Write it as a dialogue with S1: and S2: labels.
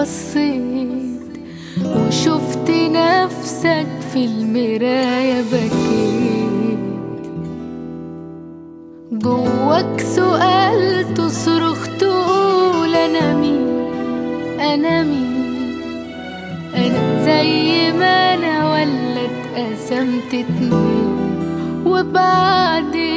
S1: بصيت وشفت نفسك في المراية بكيت جواك سؤال تصرخ تقول أنا مين أنا مين أنا زي ما أنا ولا اتقسمت اتنين وبعدين